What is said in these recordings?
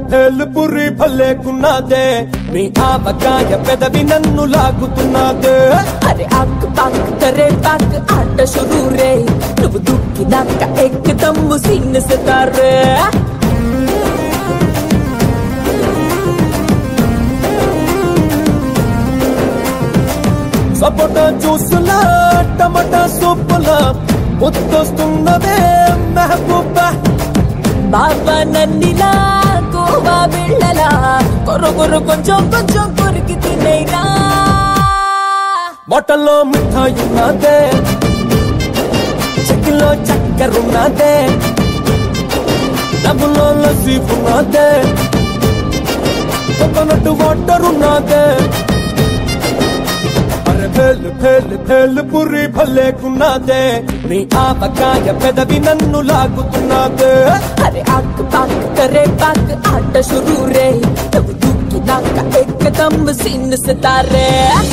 భేలు పురి భలేకున్నదే మీ ఆవకాయ పెదవి నన్ను లాగుతున్నదే అరే ఆక్ పాక్ కరే పాక్ ఆట షురూ రే నువ్వు దుక్కినాక ఎక్కదమ్ము సీన్ సితారే సపోటా జ్యూసులా టమాటా సూపులా ముద్దొస్తున్నదే మెహబూబా బాబా నన్నిలా గోవా బిళ్ళలా కొర కొర కొంచెం కొంచెం కొరికి తినేరా బొట్టల్లో మిఠాయి ఉన్నదే చెక్కిలో చక్కెర ఉన్నదే డబ్బులో లస్సీ ఉన్నదే కోకోనట్ వాటర్ ఉన్నదే అరే భేలు భేలు భేలు పురి భలేకున్నదే నీ ఆవకాయ పెదవి నన్ను లాగుతున్నదే అరే ఆక్ పాక్ కరే పాక్ ఆట షురూ రే నువ్వు దుక్కినాక ఎక్కదమ్ము సీన్ సితారే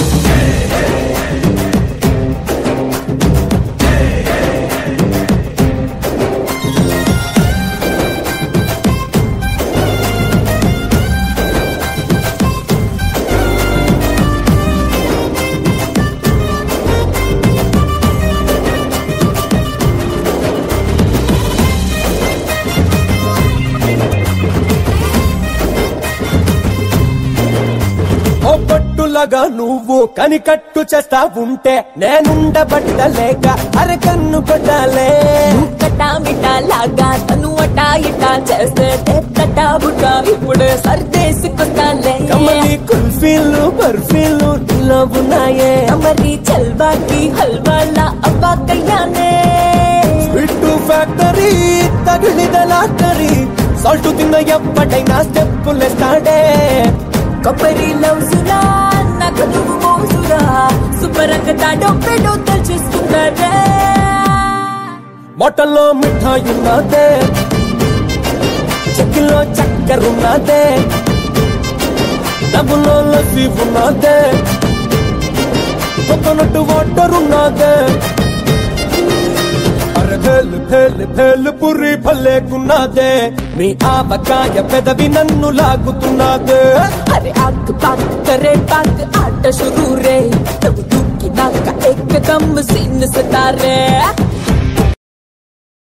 ఓ పట్టులగా నువ్వు కనికట్టు చేస్తా ఉంటే నేనుండబట్టలేక అరకన్ను కొట్టాలే కటా మిటా లాగా తను అటా ఇటా చేస్తే తెట్టటా బుటా ఇప్పుడు సర్దేసుకొస్తాలే కమ్మని కుల్ఫీలు బర్ఫీలు ఇలా ఉన్నాయే మరి చల్వాకి హల్వాలా అవ్వాకయ్యానే స్వీట్ ఫ్యాక్టరీ తగిలిద లాటరీ సాల్ట్ తిన్న ఎప్పటైనా స్టెప్పులేస్తాడే కొబ్బరి లౌసురా నాకు నువ్వు మోసురా సుబ్బరంగ తాడో పెడో తెలుసుకున్నారే బొట్టల్లో మిఠాయి ఉన్నదే చెక్కిలో చక్కెర ఉన్నదే డబ్బులో లస్సీ ఉన్నదే కోకోనట్ వాటర్ ఉన్నదే అరే భేలు భేలు భేలు పురి భలేకున్నదే మీ ఆవకాయ పెదవి నన్ను లాగుతున్నదే అరే ఆక్ పాక్ కరే పాక్ ఆట షురూ రే నువ్వు దుక్కినాక ఎక్కదమ్ము సీన్ సితారే